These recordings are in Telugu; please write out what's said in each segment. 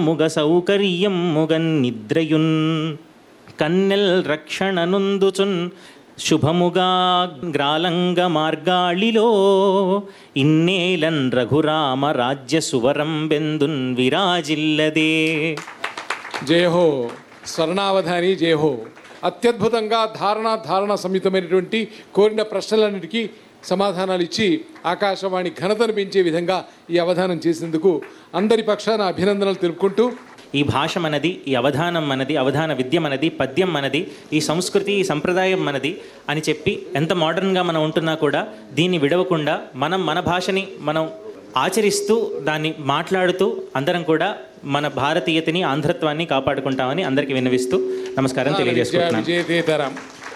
ముగ సౌకర్యం ముగన్ నిద్రయున్ కన్నెల్ రక్షణనుందుచున్ శుభముగా గ్రాలంగ మార్గాళిలో ఇన్నేలన్ రఘురామ రాజ్య సువరం బెందున్ విరాజిల్లదే జయహో స్వర్ణావధాని జయహో అత్యద్భుతంగా ధారణ ధారణ సంయుతమైనటువంటి కోరిన ప్రశ్నలన్నిటికీ సమాధానాలు ఇచ్చి ఆకాశవాణి ఘనతను పెంచే విధంగా ఈ అవధానం చేసినందుకు అందరి పక్షాన అభినందనలు తెలుపుకుంటూ ఈ భాష మనది ఈ అవధానం మనది అవధాన విద్య మనది పద్యం మనది ఈ సంస్కృతి ఈ సంప్రదాయం మనది అని చెప్పి ఎంత మోడర్న్గా మనం ఉంటున్నా కూడా దీన్ని విడవకుండా మనం మన భాషని మనం ఆచరిస్తూ దాన్ని మాట్లాడుతూ అందరం కూడా మన భారతీయతని ఆంధ్రత్వాన్ని కాపాడుకుంటామని అందరికీ విన్నవిస్తూ నమస్కారం విజయ తెలియజేసుకుంటున్నాను విజయతేతరం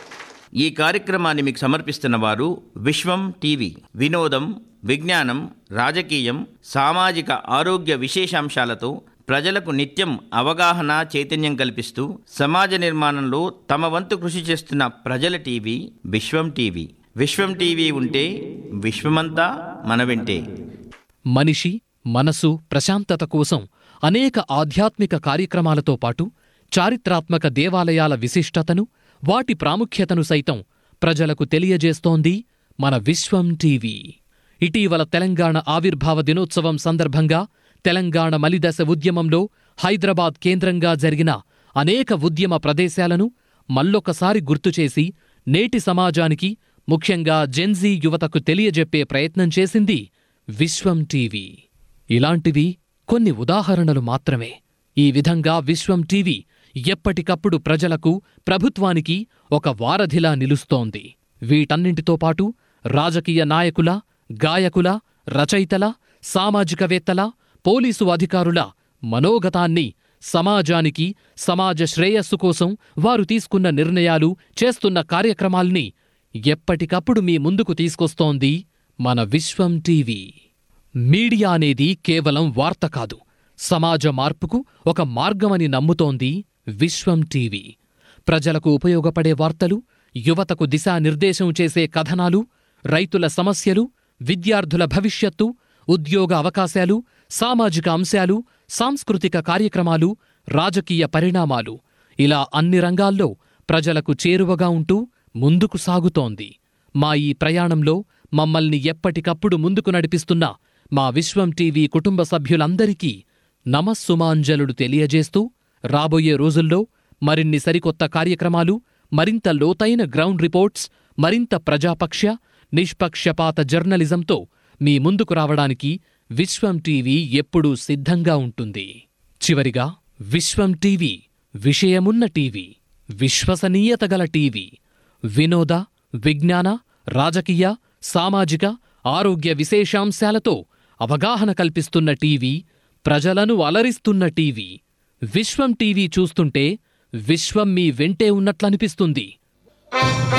ఈ కార్యక్రమాన్ని మీకు సమర్పిస్తున్న వారు విశ్వం టీవీ వినోదం విజ్ఞానం రాజకీయం సామాజిక ఆరోగ్య విశేషాంశాలతో ప్రజలకు నిత్యం అవగాహన చైతన్యం కల్పిస్తూ సమాజ నిర్మాణంలో తమ వంతు కృషి చేస్తున్న ప్రజల TV Vishwam TV Vishwam TV ఉంటే విశ్వమంతా మన వెంటే మనిషి మనసు ప్రశాంతత కోసం అనేక ఆధ్యాత్మిక కార్యక్రమాలతో పాటు చారిత్రాత్మక దేవాలయాల విశిష్టతను వాటి ప్రాముఖ్యతను సైతం ప్రజలకు తెలియజేస్తోంది మన విశ్వం టీవీ ఇటీవల తెలంగాణ ఆవిర్భావ దినోత్సవం సందర్భంగా తెలంగాణ మలిదశ ఉద్యమంలో హైదరాబాద్ కేంద్రంగా జరిగిన అనేక ఉద్యమ ప్రదేశాలను మల్లొకసారి గుర్తుచేసి నేటి సమాజానికి ముఖ్యంగా జెన్జీ యువతకు తెలియజెప్పే ప్రయత్నం చేసింది విశ్వం టీవీ ఇలాంటివి కొన్ని ఉదాహరణలు మాత్రమే ఈ విధంగా విశ్వం టీవీ ఎప్పటికప్పుడు ప్రజలకు ప్రభుత్వానికి ఒక వారధిలా నిలుస్తోంది వీటన్నింటితో పాటు రాజకీయ నాయకుల గాయకుల రచయితల సామాజికవేత్తల పోలీసు అధికారుల మనోగతాన్ని సమాజానికి సమాజ శ్రేయస్సు కోసం వారు తీసుకున్న నిర్ణయాలు చేస్తున్న కార్యక్రమాల్ని ఎప్పటికప్పుడు మీ ముందుకు తీసుకొస్తోంది మన విశ్వం టీవీ మీడియా అనేది కేవలం వార్త కాదు సమాజ మార్పుకు ఒక మార్గమని నమ్ముతోంది విశ్వం టీవీ ప్రజలకు ఉపయోగపడే వార్తలు యువతకు దిశానిర్దేశం చేసే కథనాలు రైతుల సమస్యలు విద్యార్థుల భవిష్యత్తు ఉద్యోగ అవకాశాలు సామాజిక అంశాలు సాంస్కృతిక కార్యక్రమాలు రాజకీయ పరిణామాలు ఇలా అన్ని రంగాల్లో ప్రజలకు చేరువగా ఉంటూ ముందుకు సాగుతోంది మా ఈ ప్రయాణంలో మమ్మల్ని ఎప్పటికప్పుడు ముందుకు నడిపిస్తున్న మా విశ్వం టీవీ కుటుంబ సభ్యులందరికీ నమస్సుమాంజలుడు తెలియజేస్తూ రాబోయే రోజుల్లో మరిన్ని సరికొత్త కార్యక్రమాలు మరింత లోతైన గ్రౌండ్ రిపోర్ట్స్ మరింత ప్రజాపక్ష నిష్పక్షపాత జర్నలిజంతో మీ ముందుకు రావడానికి విశ్వం టీవీ ఎప్పుడూ సిద్ధంగా ఉంటుంది చివరిగా విశ్వం టీవీ విషయమున్న టీవీ విశ్వసనీయత గల టీవీ వినోద విజ్ఞాన రాజకీయ సామాజిక ఆరోగ్య విశేషాంశాలతో అవగాహన కల్పిస్తున్న టీవీ ప్రజలను అలరిస్తున్న టీవీ విశ్వం టీవీ చూస్తుంటే విశ్వం మీ వెంటే ఉన్నట్లనిపిస్తుంది